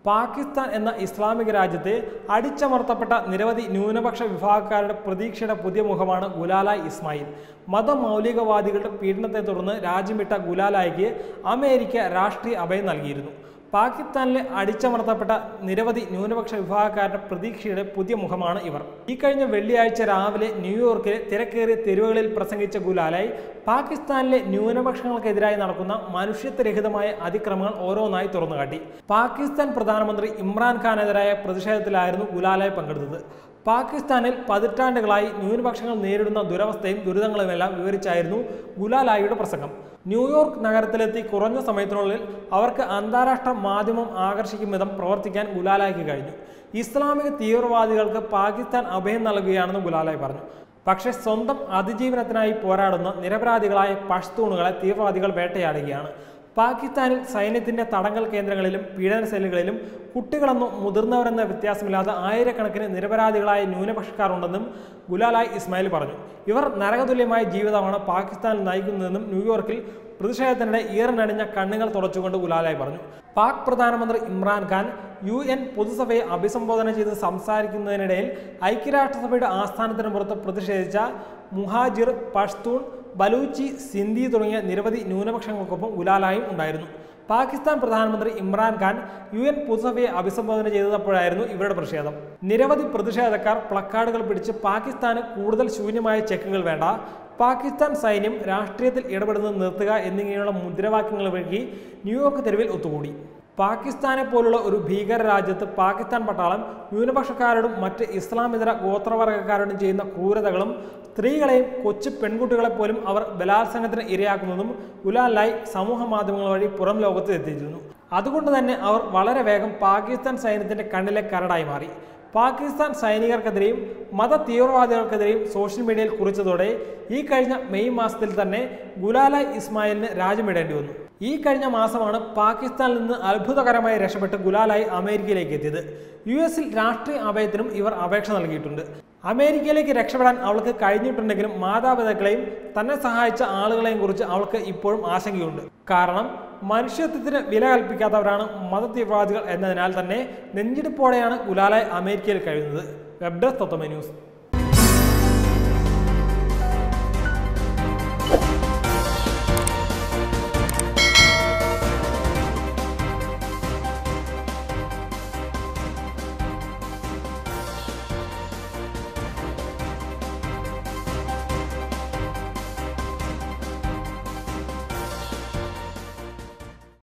പാകിസ്ഥാൻ എന്ന ഇസ്ലാമിക രാജ്യത്തെ അടിച്ചമർത്തപ്പെട്ട നിരവധി ന്യൂനപക്ഷ വിഭാഗക്കാരുടെ പ്രതീക്ഷയുടെ പുതിയ മുഖമാണ് ഗുലാലായ് ഇസ്മായിൽ മതമൗലികവാദികളുടെ പീഡനത്തെ തുടർന്ന് രാജ്യം വിട്ട ഗുലാലായ്ക്ക് അമേരിക്ക രാഷ്ട്രീയ അഭയം നൽകിയിരുന്നു പാകിസ്ഥാനിലെ അടിച്ചമർത്തപ്പെട്ട നിരവധി ന്യൂനപക്ഷ വിഭാഗക്കാരുടെ പ്രതീക്ഷയുടെ പുതിയ മുഖമാണ് ഇവർ ഈ കഴിഞ്ഞ വെള്ളിയാഴ്ച രാവിലെ ന്യൂയോർക്കിലെ തിരക്കേറിയ തെരുവുകളിൽ പ്രസംഗിച്ച ഗുലാലായി പാകിസ്ഥാനിലെ ന്യൂനപക്ഷങ്ങൾക്കെതിരായി നടക്കുന്ന മനുഷ്യത്വരഹിതമായ അതിക്രമങ്ങൾ ഓരോന്നായി തുറന്നുകാട്ടി പാകിസ്ഥാൻ പ്രധാനമന്ത്രി ഇമ്രാൻഖാനെതിരായ പ്രതിഷേധത്തിലായിരുന്നു ഗുലാലായി പങ്കെടുത്തത് പാകിസ്ഥാനിൽ പതിറ്റാണ്ടുകളായി ന്യൂനപക്ഷങ്ങൾ നേരിടുന്ന ദുരവസ്ഥയും ദുരിതങ്ങളുമെല്ലാം വിവരിച്ചായിരുന്നു ഗുലാലായിയുടെ പ്രസംഗം ന്യൂയോർക്ക് നഗരത്തിലെത്തി കുറഞ്ഞ സമയത്തിനുള്ളിൽ അവർക്ക് അന്താരാഷ്ട്ര മാധ്യമം ആകർഷിക്കും വിധം പ്രവർത്തിക്കാൻ ഗുലാലായ്ക്ക് കഴിഞ്ഞു ഇസ്ലാമിക തീവ്രവാദികൾക്ക് പാകിസ്ഥാൻ അഭയം നൽകുകയാണെന്ന് ഗുലാലായി പറഞ്ഞു പക്ഷേ സ്വന്തം അതിജീവനത്തിനായി പോരാടുന്ന നിരപരാധികളായ പഷ്തൂണുകളെ തീവ്രവാദികൾ വേട്ടയാടുകയാണ് പാകിസ്ഥാനിൽ സൈന്യത്തിന്റെ തടങ്കൽ കേന്ദ്രങ്ങളിലും പീഡന സെല്ലുകളിലും കുട്ടികളെന്നോ മുതിർന്നവരെന്ന വ്യത്യാസമില്ലാതെ ആയിരക്കണക്കിന് നിരപരാധികളായ ന്യൂനപക്ഷക്കാർ ഉണ്ടെന്നും ഗുലാലായ് ഇസ്മായിൽ പറഞ്ഞു ഇവർ നരകതുല്യമായ ജീവിതമാണ് പാകിസ്ഥാനിൽ നയിക്കുന്നതെന്നും ന്യൂയോർക്കിൽ പ്രതിഷേധത്തിനിടെ ഈറനണിഞ്ഞ കണ്ണുകൾ തുടച്ചുകൊണ്ട് ഗുലാലായ് പറഞ്ഞു പാക് പ്രധാനമന്ത്രി ഇമ്രാൻഖാൻ യു എൻ പൊതുസഭയെ അഭിസംബോധന ചെയ്ത് സംസാരിക്കുന്നതിനിടയിൽ ഐക്യരാഷ്ട്രസഭയുടെ ആസ്ഥാനത്തിന് പുറത്ത് പ്രതിഷേധിച്ച മുഹാജിർ പഷ്തൂൺ ബലൂച്ചി സിന്ധി തുടങ്ങിയ നിരവധി ന്യൂനപക്ഷങ്ങൾക്കൊപ്പം ഗുലാലായും ഉണ്ടായിരുന്നു പാകിസ്ഥാൻ പ്രധാനമന്ത്രി ഇമ്രാൻഖാൻ യു എൻ പൊതുസഭയെ അഭിസംബോധന ചെയ്തപ്പോഴായിരുന്നു ഇവരുടെ പ്രതിഷേധം നിരവധി പ്രതിഷേധക്കാർ പ്ലക്കാർഡുകൾ പിടിച്ച് പാകിസ്ഥാന് കൂടുതൽ ശൂന്യമായ ചെക്കുകൾ വേണ്ട പാകിസ്ഥാൻ സൈന്യം രാഷ്ട്രീയത്തിൽ ഇടപെടുന്നത് നിർത്തുക എന്നിങ്ങനെയുള്ള മുദ്രാവാക്യങ്ങൾ വഴി ന്യൂയോർക്ക് തെരുവിൽ ഒത്തുകൂടി പാകിസ്ഥാനെ പോലുള്ള ഒരു ഭീകര രാജ്യത്ത് പാകിസ്ഥാൻ പട്ടാളം ന്യൂനപക്ഷക്കാരോടും മറ്റ് ഇസ്ലാമിതര ഗോത്രവർഗ്ഗക്കാരോടും ചെയ്യുന്ന ക്രൂരതകളും സ്ത്രീകളെയും കൊച്ചു പെൺകുട്ടികളെ പോലും അവർ ബലാത്സംഗത്തിന് ഇരയാക്കുന്നതും ഗുലാലായി സമൂഹ മാധ്യമങ്ങൾ വഴി പുറം ലോകത്ത് എത്തിച്ചിരുന്നു അതുകൊണ്ട് തന്നെ അവർ വളരെ വേഗം പാകിസ്ഥാൻ സൈന്യത്തിന്റെ കണ്ണിലെ കരടായി മാറി പാകിസ്ഥാൻ സൈനികർക്കെതിരെയും മത തീവ്രവാദികൾക്കെതിരെയും സോഷ്യൽ മീഡിയയിൽ കുറിച്ചതോടെ ഈ കഴിഞ്ഞ മെയ് മാസത്തിൽ തന്നെ ഗുലാലായ് ഇസ്മായിലിന് രാജ്യമിടേണ്ടി വന്നു ഈ കഴിഞ്ഞ മാസമാണ് പാകിസ്ഥാനിൽ നിന്ന് അത്ഭുതകരമായി രക്ഷപ്പെട്ട് ഗുലാലായി അമേരിക്കയിലേക്ക് എത്തിയത് യു എസിൽ രാഷ്ട്രീയ അഭയത്തിനും ഇവർ അപേക്ഷ നൽകിയിട്ടുണ്ട് അമേരിക്കയിലേക്ക് രക്ഷപ്പെടാൻ അവൾക്ക് കഴിഞ്ഞിട്ടുണ്ടെങ്കിലും മാതാപിതാക്കളെയും തന്നെ സഹായിച്ച ആളുകളെയും കുറിച്ച് അവൾക്ക് ഇപ്പോഴും ആശങ്കയുണ്ട് കാരണം മനുഷ്യത്വത്തിന് വില കൽപ്പിക്കാത്തവരാണ് മതതീവ്രവാദികൾ എന്നതിനാൽ തന്നെ നെഞ്ചിടിപ്പോടെയാണ് ഗുലാലായ് അമേരിക്കയിൽ കഴിയുന്നത് വെബ് ഡെസ്ക് തത്വമേ ന്യൂസ്